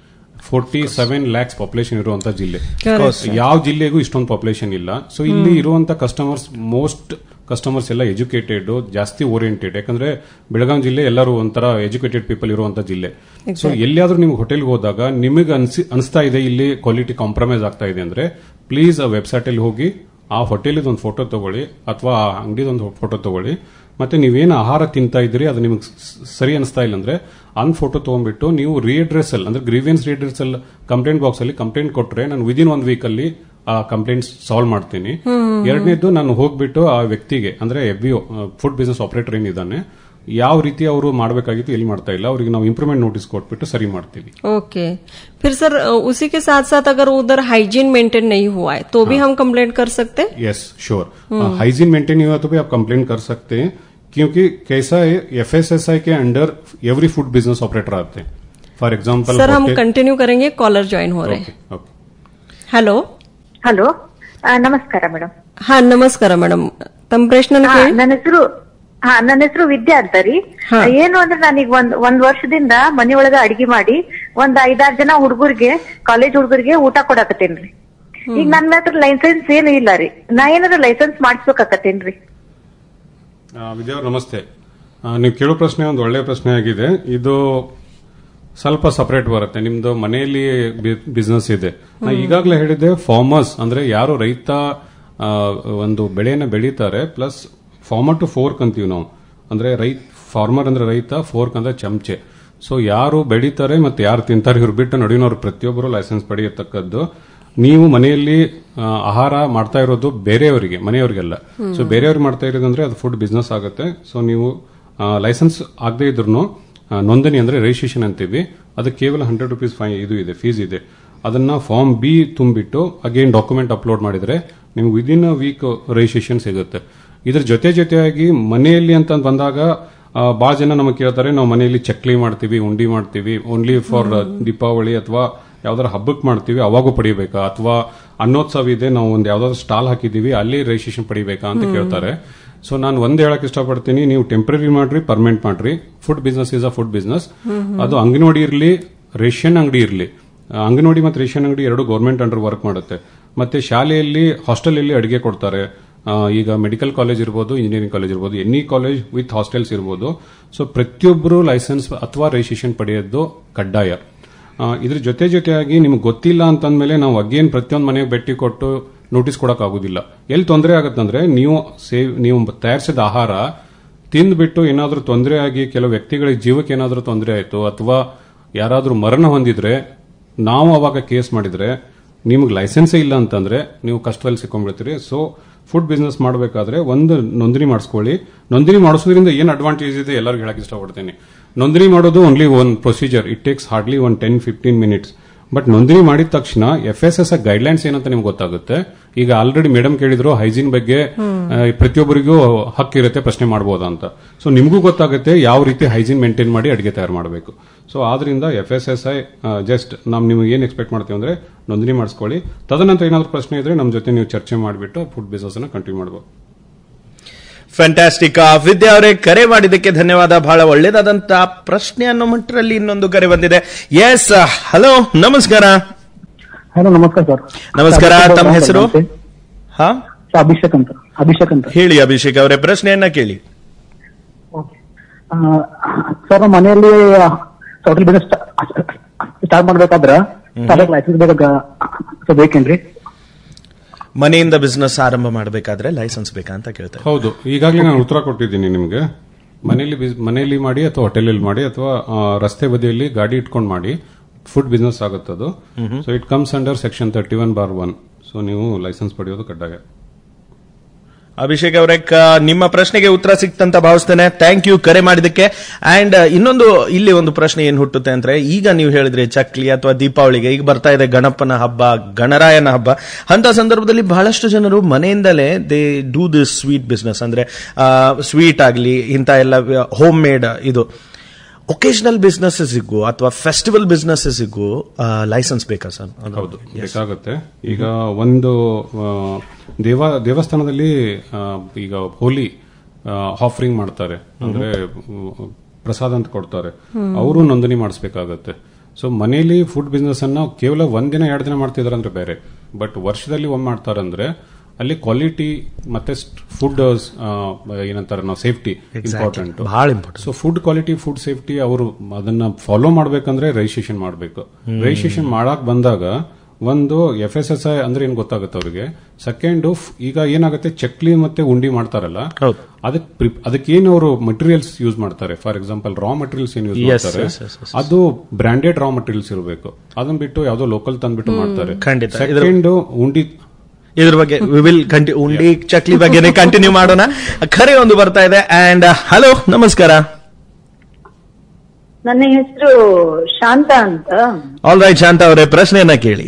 ಫೋರ್ಟಿ ಸೆವೆನ್ ಲ್ಯಾಕ್ಸ್ ಪಾಪ್ಯುಲೇಷನ್ ಇರುವಂತ ಜಿಲ್ಲೆ Correct. ಯಾವ ಜಿಲ್ಲೆಗೂ ಇಷ್ಟೊಂದು ಪಾಪ್ಯುಲೇಷನ್ ಇಲ್ಲ ಸೊ ಇಲ್ಲಿ ಇರುವಂತ ಕಸ್ಟಮರ್ಸ್ ಮೋಸ್ಟ್ ಕಸ್ಟಮರ್ಸ್ ಎಲ್ಲ ಎಜುಕೇಟೆಡ್ ಜಾಸ್ತಿ ಓರಿಯೆಂಟೆಡ್ ಯಾಕಂದ್ರೆ ಬೆಳಗಾವಿ ಜಿಲ್ಲೆ ಎಲ್ಲರೂ ಒಂಥರ ಎಜುಕೇಟೆಡ್ ಪೀಪಲ್ ಇರುವಂತ ಜಿಲ್ಲೆ ಸೊ ಎಲ್ಲಿಯಾದ್ರೂ ನಿಮ್ಗೆ ಹೋಟೆಲ್ಗೆ ಹೋದಾಗ ನಿಮಗೆ ಅನ್ಸಿ ಅನಿಸ್ತಾ ಇದೆ ಇಲ್ಲಿ ಕ್ವಾಲಿಟಿ ಕಾಂಪ್ರಮೈಸ್ ಆಗ್ತಾ ಇದೆ ಅಂದ್ರೆ ಪ್ಲೀಸ್ ಆ ವೆಬ್ಸೈಟ್ ಅಲ್ಲಿ ಹೋಗಿ ಆ ಹೋಟೆಲಿದ ಒಂದು ಫೋಟೋ ತಗೊಳ್ಳಿ ಅಥವಾ ಆ ಅಂಗಡಿದೊಂದು ಫೋಟೋ ತಗೊಳ್ಳಿ ಮತ್ತೆ ನೀವೇನು ಆಹಾರ ತಿಂತಾ ಇದ್ರಿ ಅದು ನಿಮಗೆ ಸರಿ ಅನಿಸ್ತಾ ಇಲ್ಲ ಅಂದ್ರೆ ಅನ್ ಫೋಟೋ ತಗೊಂಡ್ಬಿಟ್ಟು ನೀವು ರೀಅಡ್ರೆಸಲ್ ಅಂದ್ರೆ ಗ್ರೀವಿಯನ್ಸ್ ರೀಅಡ್ರೆಸಲ್ ಕಂಪ್ಲೇಂಟ್ ಬಾಕ್ಸ್ ಅಲ್ಲಿ ಕಂಪ್ಲೇಂಟ್ ಕೊಟ್ರೆ ನಾನು ವಿದಿನ್ ಒನ್ ವೀಕ್ ಅಲ್ಲಿ ಆ ಕಂಪ್ಲೇಂಟ್ ಸಾಲ್ವ್ ಮಾಡ್ತೀನಿ ಎರಡನೇದು ನಾನು ಹೋಗ್ಬಿಟ್ಟು ಆ ವ್ಯಕ್ತಿಗೆ ಅಂದ್ರೆ F B food business operator ಏನಿದ್ದಾನೆ ಯಾವ ರೀತಿ ಅವರು ಮಾಡಬೇಕಾಗಿತ್ತು ಎಲ್ಲಿ ಮಾಡ್ತಾ ಇಲ್ಲ ಅವರಿಗೆ ನಾವು ಇಂಪ್ರೂವ್ಮೆಂಟ್ ನೋಟಿಸ್ ಕೊಟ್ಬಿಟ್ಟು ಸರಿ ಮಾಡ್ತೀವಿ ओके फिर सर अ, उसी के साथ साथ अगर उधर हाइजीन मेंटेन नहीं हुआ है तो भी हम कंप्लेंट कर सकते हैं यस श्योर हाइजीन मेंटेन नहीं हुआ तो भी आप कंप्लेन कर सकते हैं क्योंकि कैसा है एफएसएसआई के under every food business operator आते हैं फॉर एग्जाम्पल सर हम कंटिन्यू करेंगे कॉलर ज्वाइन हो रहे हैं हेलो ಹಲೋ ಆ, ನಮಸ್ಕಾರ ಮೇಡಮ್ ಹಾ ನಮಸ್ಕಾರ ಮೇಡಮ್ ತಮ್ಮ ಪ್ರಶ್ನೆ ಕೇಳಿ ನನ್ನ ಹೆಸರು ಹಾ ನನ್ನ ಹೆಸರು ವಿದ್ಯಾ ಅಂತ ರೀ ಹಾ. ಏನು ಅಂದ್ರೆ ನಾನೀಗ ಒಂದ್ ಒಂದ್ ವರ್ಷದಿಂದ ಮನೆಯೊಳಗ ಅಡಿಗೆ ಮಾಡಿ ಒಂದ್ ಐದಾರು ಜನ ಹುಡುಗರಿಗೆ ಕಾಲೇಜ್ ಹುಡುಗರಿಗೆ ಊಟ ಕೊಡಾಕತ್ತೇನ್ರಿ ಈಗ ನನ್ನ ಹತ್ರ ಲೈಸೆನ್ಸ್ ಏನು ಇಲ್ಲ ರೀ ನಾ ಏನಾರ ಲೈಸೆನ್ಸ್ ಮಾಡಿಸ್ಬೇಕಾಕತ್ತೇನ್ರಿ ವಿದ್ಯಾವ್ರ ನಮಸ್ತೆ ಆ, ನೀವು ಕೇಳೋ ಪ್ರಶ್ನೆ ಒಂದು ಒಳ್ಳೆಯ ಪ್ರಶ್ನೆ ಆಗಿದೆ ಇದು ಸ್ವಲ್ಪ ಸಪರೇಟ್ ಬರುತ್ತೆ ನಿಮ್ದು ಮನೆಯಲ್ಲಿ ಬಿಸ್ನೆಸ್ ಇದೆ ನಾ ಈಗಾಗಲೇ ಹೇಳಿದ್ದೆ ಫಾರ್ಮರ್ಸ್ ಅಂದ್ರೆ ಯಾರು ರೈತ ಆ, ಒಂದು ಬೆಳೆಯನ್ನ ಬೆಳೀತಾರೆ ಪ್ಲಸ್ ಫಾರ್ಮರ್ ಟು ಫೋರ್ಕ್ ಅಂತೀವಿ ನಾವು ಅಂದ್ರೆ ರೈತ ಫಾರ್ಮರ್ ಅಂದ್ರೆ ರೈತ ಫೋರ್ಕ್ ಅಂದ್ರೆ ಚಮಚೆ ಸೊ ಯಾರು ಬೆಳೀತಾರೆ ಮತ್ತೆ ಯಾರು ತಿಂತಾರೆ ಇವ್ರು ಬಿಟ್ಟು ನಡುವಿನವ್ರು ಪ್ರತಿಯೊಬ್ಬರು ಲೈಸೆನ್ಸ್ ಪಡೆಯತಕ್ಕದ್ದು ನೀವು ಮನೆಯಲ್ಲಿ ಆ, ಆಹಾರ ಮಾಡ್ತಾ ಇರೋದು ಬೇರೆಯವರಿಗೆ ಮನೆಯವರಿಗೆಲ್ಲ ಸೊ ಬೇರೆಯವ್ರಿಗೆ ಮಾಡ್ತಾ ಇರೋದಂದ್ರೆ ಅದು ಫುಡ್ ಬಿಸ್ನೆಸ್ ಆಗುತ್ತೆ ಸೊ ನೀವು ಲೈಸೆನ್ಸ್ ಆಗದೆ ಇದ್ರು ನೋಂದಣಿ ಅಂದ್ರೆ ರಿಜಿಸ್ಟ್ರೇಷನ್ ಅಂತೀವಿ ಅದಕ್ಕೆ ಕೇವಲ ಹಂಡ್ರೆಡ್ ರುಪೀಸ್ ಫೈ ಇದು ಇದೆ ಫೀಸ್ ಇದೆ ಅದನ್ನ ಫಾರ್ಮ್ ಬಿ ತುಂಬಿಟ್ಟು ಅಗೇನ್ ಡಾಕ್ಯುಮೆಂಟ್ ಅಪ್ಲೋಡ್ ಮಾಡಿದ್ರೆ ನಿಮ್ಗೆ ವಿದಿನ್ ಅ ವೀಕ್ ರಿಜಿಸ್ಟ್ರೇಷನ್ ಸಿಗುತ್ತೆ ಇದ್ರ ಜೊತೆ ಜೊತೆಯಾಗಿ ಮನೆಯಲ್ಲಿ ಅಂತ ಬಂದಾಗ ಬಹಳ ಜನ ನಮಗೆ ಕೇಳ್ತಾರೆ ನಾವು ಮನೆಯಲ್ಲಿ ಚಕ್ಲಿ ಮಾಡ್ತೀವಿ ಉಂಡಿ ಮಾಡ್ತೀವಿ ಓನ್ಲಿ ಫಾರ್ ದೀಪಾವಳಿ ಅಥವಾ ಯಾವ್ದಾರ ಹಬ್ಬಕ್ಕೆ ಮಾಡ್ತೀವಿ ಅವಾಗೂ ಪಡಿಬೇಕಾ ಅಥವಾ ಅನ್ನೋತ್ಸವ ಇದೆ ನಾವು ಒಂದು ಯಾವ್ದಾದ್ರು ಸ್ಟಾಲ್ ಹಾಕಿದೀವಿ ಅಲ್ಲಿ ರಿಜಿಸ್ಟ್ರೇಷನ್ ಪಡಿಬೇಕಾ ಅಂತ ಕೇಳ್ತಾರೆ ಸೊ ನಾನು ಒಂದ್ ಹೇಳಕ್ ಇಷ್ಟಪಡ್ತೀನಿ ನೀವು ಟೆಂಪ್ರರಿ ಮಾಡ್ರಿ ಪರ್ಮನೆಂಟ್ ಮಾಡ್ರಿ food business is a food business ಅದು ಅಂಗನವಾಡಿ ಇರಲಿ ರೇಷನ್ ಅಂಗಡಿ ಇರಲಿ ಅಂಗನವಾಡಿ ಮತ್ತು ರೇಷನ್ ಅಂಗಡಿ ಎರಡು ಗೌರ್ಮೆಂಟ್ ಅಂಡರ್ ವರ್ಕ್ ಮಾಡುತ್ತೆ ಮತ್ತೆ ಶಾಲೆಯಲ್ಲಿ ಹಾಸ್ಟೆಲ್ ಅಡಿಗೆ ಕೊಡ್ತಾರೆ ಆ, ಈಗ ಮೆಡಿಕಲ್ ಕಾಲೇಜ್ ಇರ್ಬೋದು ಇಂಜಿನಿಯರಿಂಗ್ ಕಾಲೇಜ್ ಇರ್ಬೋದು ಎನಿ ಕಾಲೇಜ್ ವಿತ್ ಹಾಸ್ಟೆಲ್ಸ್ ಇರ್ಬೋದು ಸೊ ಪ್ರತಿಯೊಬ್ಬರು ಲೈಸೆನ್ಸ್ ಅಥವಾ ರಿಜಿಸ್ಟ್ರೇಷನ್ ಪಡೆಯೋದು ಕಡ್ಡಾಯ ಆ, ಇದ್ರ ಜೊತೆ ಜೊತೆಯಾಗಿ ನಿಮ್ಗೆ ಗೊತ್ತಿಲ್ಲ ಅಂತಂದ್ಮೇಲೆ ನಾವು ಅಗೇನ್ ಪ್ರತಿಯೊಂದು ಮನೆಗೆ ಭೇಟಿ ಕೊಟ್ಟು ನೋಟಿಸ್ ಕೊಡಕ್ ಆಗುದಿಲ್ಲ ಎಲ್ಲಿ ತೊಂದರೆ ಆಗುತ್ತಂದ್ರೆ ನೀವು ಸೇವ್ ನೀವು ತಯಾರಿಸಿದ ಆಹಾರ ತಿಂದ್ಬಿಟ್ಟು ಏನಾದ್ರೂ ತೊಂದರೆ ಆಗಿ ಕೆಲವು ವ್ಯಕ್ತಿಗಳ ಜೀವಕ್ಕೆ ಏನಾದ್ರೂ ತೊಂದರೆ ಆಯ್ತು ಅಥವಾ ಯಾರಾದ್ರೂ ಮರಣ ಹೊಂದಿದ್ರೆ ನಾವು ಅವಾಗ ಕೇಸ್ ಮಾಡಿದ್ರೆ ನಿಮ್ಗೆ ಲೈಸೆನ್ಸೇ ಇಲ್ಲ ಅಂತಂದ್ರೆ ನೀವು ಕಷ್ಟದಲ್ಲಿ ಸಿಕ್ಕೊಂಡ್ಬಿಡ್ತೀರಿ ಸೊ ಫುಡ್ ಬಿಸ್ನೆಸ್ ಮಾಡಬೇಕಾದ್ರೆ ಒಂದು ನೋಂದಣಿ ಮಾಡಿಸ್ಕೊಳ್ಳಿ ನೋಂದಣಿ ಮಾಡಿಸೋದ್ರಿಂದ ಏನು ಅಡ್ವಾಂಟೇಜ್ ಇದೆ ಎಲ್ಲರಿಗೂ ಹೇಳಕ್ ಇಷ್ಟಪಡ್ತೀನಿ ನೋಂದಣಿ ಮಾಡೋದು only one procedure it takes hardly one ten fifteen minutes but ನೋಂದಣಿ ಮಾಡಿದ ತಕ್ಷಣ ಎಫ್ ಎಸ್ ಎಸ್ ಗೈಡ್ಲೈನ್ಸ್ ಏನಂತ ನಿಮ್ಗೆ ಗೊತ್ತಾಗುತ್ತೆ ಈಗ ಆಲ್ರೆಡಿ ಮೇಡಮ್ ಕೇಳಿದ್ರು ಹೈಜೀನ್ ಬಗ್ಗೆ ಆ, ಪ್ರತಿಯೊಬ್ಬರಿಗೂ ಹಕ್ಕಿರುತ್ತೆ ಪ್ರಶ್ನೆ ಮಾಡಬಹುದಾ ಅಂತ ಸೊ ನಿಮಗೂ ಗೊತ್ತಾಗುತ್ತೆ ಯಾವ ರೀತಿ ಹೈಜೀನ್ ಮೇಂಟೈನ್ ಮಾಡಿ ಅಡಿಗೆ ತಯಾರು ಮಾಡಬೇಕು ಸೊ ಆದ್ರಿಂದ F S S I just ನಾವು ನಿಮ್ಗೆ ಏನ್ ಎಕ್ಸ್ಪೆಕ್ಟ್ ಮಾಡ್ತೀವಿ ಅಂದ್ರೆ ನೋಂದಣಿ ಮಾಡಿಸ್ಕೊಳ್ಳಿ ತದನಂತರ ಏನಾದ್ರು ಪ್ರಶ್ನೆ ಇದ್ರೆ ನಮ್ಮ ಜೊತೆ ನೀವು ಚರ್ಚೆ ಮಾಡಿಬಿಟ್ಟು ಫುಡ್ ಬಿಸ್ನೆಸ್ ಅನ್ನ ಕಂಟಿನ್ಯೂ ಮಾಡಬಹುದು ಫ್ಯಾಂಟಾಸ್ಟಿಕ್ ವಿದ್ಯಾ ಅವರೇ ಕರೆ ಮಾಡಿದ್ದಕ್ಕೆ ಧನ್ಯವಾದ ಬಹಳ ಒಳ್ಳೇದಾದಂತ ಪ್ರಶ್ನೆ ಅನ್ನೋ ಮಟ್ಟರಲ್ಲಿ ಇನ್ನೊಂದು ಕರೆ ಬಂದಿದೆ ಎಸ್ ಹಲೋ ನಮಸ್ಕಾರ ಹಲೋ ನಮಸ್ಕಾರ ಸರ್ ನಮಸ್ಕಾರ ತಮ್ಮ ಹೆಸರು ಹಾ ಸರ್, ಅಭಿಷೇಕ್ ಅಂತ ಅಭಿಷೇಕ್ ಅಂತ ಹೇಳಿ ಅಭಿಷೇಕ್ ಅವರೇ ಪ್ರಶ್ನೆಯನ್ನ ಕೇಳಿ ಆ, ಸರ್ ನಮ್ಮ ಮನೆಯಲ್ಲಿ ಹೋಟೆಲ್ ಬಿಸ್ನೆಸ್ ಸ್ಟಾರ್ಟ್ ಮಾಡ್ಬೇಕಾದ್ರ ಅದಕ್ಕೆ ಲೈಸೆನ್ಸ್ ಬೇಕಾಗ ಸರ್ ಬೇಕೇನ್ರಿ ಮನೆಯಿಂದ ಬಿಸ್ನೆಸ್ ಆರಂಭ ಮಾಡಬೇಕಾದ್ರೆ ಲೈಸೆನ್ಸ್ ಬೇಕಾ ಅಂತ ಕೇಳ್ತಾರೆ ಹೌದು ಈಗಾಗಲೇ ನಾನು ಉತ್ತರ ಕೊಟ್ಟಿದ್ದೀನಿ ನಿಮಗೆ ಮನೆಯಲ್ಲಿ ಬಿಸ್- ಮನೆಯಲ್ಲಿ ಮಾಡಿ ಅಥವಾ ಹೋಟೆಲಲ್ಲಿ ಮಾಡಿ ಅಥವಾ ಆ, ರಸ್ತೆ ಬದಿಯಲ್ಲಿ ಗಾಡಿ ಇಟ್ಕೊಂಡು ಮಾಡಿ ಫುಡ್ ಬಿಸ್ನೆಸ್ ಆಗುತ್ತದು so it comes under section thirty one bar one so ನೀವು ಲೈಸೆನ್ಸ್ ಪಡೆಯೋದು ಕಡ್ಡಾಯ ಅಭಿಷೇಕ್ ಅವರೇ ಕ- ನಿಮ್ಮ ಪ್ರಶ್ನೆಗೆ ಉತ್ತರ ಸಿಕ್ತಂತ ಭಾವಿಸ್ತೇನೆ ಥ್ಯಾಂಕ್ ಯು ಕರೆ ಮಾಡಿದಕ್ಕೆ ಅಂಡ್ ಇನ್ನೊಂದು ಇಲ್ಲಿ ಒಂದು ಪ್ರಶ್ನೆ ಏನ್ ಹುಟ್ಟುತ್ತೆ ಅಂದ್ರೆ ಈಗ ನೀವು ಹೇಳಿದ್ರಿ ಚಕ್ಲಿ ಅಥವಾ ದೀಪಾವಳಿಗೆ ಈಗ ಬರ್ತಾ ಇದೆ ಗಣಪನ ಹಬ್ಬ ಗಣರಾಯನ ಹಬ್ಬ ಅಂತ ಸಂದರ್ಭದಲ್ಲಿ ಬಹಳಷ್ಟು ಜನರು ಮನೆಯಿಂದಲೇ they do this sweet business ಅಂದ್ರೆ ಸ್ವೀಟ್ ಆಗಲಿ ಇಂಥ ಎಲ್ಲ ಹೋಮ್ ಮೇಡ್ ಇದು ಒಕೇಶನಲ್ ಬಿಸ್ನೆಸ್ಸಿಗೂ ಅಥವಾ ಫೆಸ್ಟಿವಲ್ ಬಿಸ್ನೆಸ್ಸಿಗೂ ಲೈಸೆನ್ಸ್ ಬೇಕಾ ಸರ್ ಹೌದು ಬೇಕಾಗುತ್ತೆ ಈಗ ಒಂದು ಆ, ದೇವ ದೇವಸ್ಥಾನದಲ್ಲಿ ಆ, ಈಗ ಹೋಲಿ ಆಫರಿಂಗ್ ಮಾಡ್ತಾರೆ ಅಂದ್ರೆ ಮ್, ಪ್ರಸಾದ ಅಂತ ಕೊಡ್ತಾರೆ ಅವರು ನೋಂದಣಿ ಮಾಡಿಸ್ಬೇಕಾಗತ್ತೆ ಸೊ ಮನೇಲಿ ಫುಡ್ ಬಿಸ್ನೆಸ್ ಅನ್ನ ಕೇವಲ ಒಂದಿನ ಎರಡು ದಿನ ಮಾಡ್ತಿದಾರೆ ಅಂದ್ರೆ ಬೇರೆ ಬಟ್ ವರ್ಷದಲ್ಲಿ ಒಮ್ಮೆ ಮಾಡ್ತಾರಂದ್ರೆ ಅಲ್ಲಿ ಕ್ವಾಲಿಟಿ ಮತ್ತೆ ಫುಡ್ ಏನಂತಾರೆ ನಾವು ಸೇಫ್ಟಿ ಇಂಪಾರ್ಟೆಂಟ್ ಬಹಳ important so food quality food safety ಅವರು ಅದನ್ನ ಫಾಲೋ ಮಾಡ್ಬೇಕಂದ್ರೆ ರಿಜಿಸ್ಟ್ರೇಷನ್ ಮಾಡಬೇಕು ರಿಜಿಸ್ಟ್ರೇಷನ್ ಮಾಡಕ್ ಬಂದಾಗ ಒಂದು ಎಫ್ ಎಸ್ ಎಸ್ ಐ ಅಂದ್ರೆ ಏನ್ ಗೊತ್ತಾಗುತ್ತೆ ಅವ್ರಿಗೆ ಸೆಕೆಂಡ್ ಈಗ ಏನಾಗುತ್ತೆ ಚಕ್ಲಿ ಮತ್ತೆ ಉಂಡಿ ಮಾಡ್ತಾರಲ್ಲ ಹೌದು. ಅದಕ್ಕೆ ಅದಕ್ಕೇನು ಅವರು ಮಟೀರಿಯಲ್ಸ್ ಯೂಸ್ ಮಾಡ್ತಾರೆ ಫಾರ್ ಎಕ್ಸಾಂಪಲ್ ರಾ ಮಟೀರಿಯಲ್ಸ್ ಏನು ಯೂಸ್ Yes, ಮಾಡ್ತಾರೆ yes, yes, yes. ಅದು ಬ್ರಾಂಡೆಡ್ ರಾ ಮಟೀರಿಯಲ್ಸ್ ಇರಬೇಕು ಅದನ್ನ ಬಿಟ್ಟು ಯಾವ್ದೋ ಲೋಕಲ್ ತಂದ್ಬಿಟ್ಟು ಮಾಡ್ತಾರೆ ಖಂಡಿತ. ಇದ್ರ- ಸೆಕೆಂಡ್ ಉಂಡಿ ಇದ್ರ ಬಗ್ಗೆ ವಿ ವಿಲ್ ಕಂಟಿ ಉಂಡಿ ಚಕ್ಲಿ ಬಗ್ಗೆನೇ ಕಂಟಿನ್ಯೂ ಮಾಡೋಣ ಖರೆ ಒಂದು ಬರ್ತಾ ಇದೆ ಅಂಡ್ ಹಲೋ ನಮಸ್ಕಾರ ನನ್ನ ಹೆಸರು ಶಾಂತ ಅಂತ ಆಲ್ ರೈಟ್ ಶಾಂತ ಅವರೇ ಪ್ರಶ್ನೆಯನ್ನ ಕೇಳಿ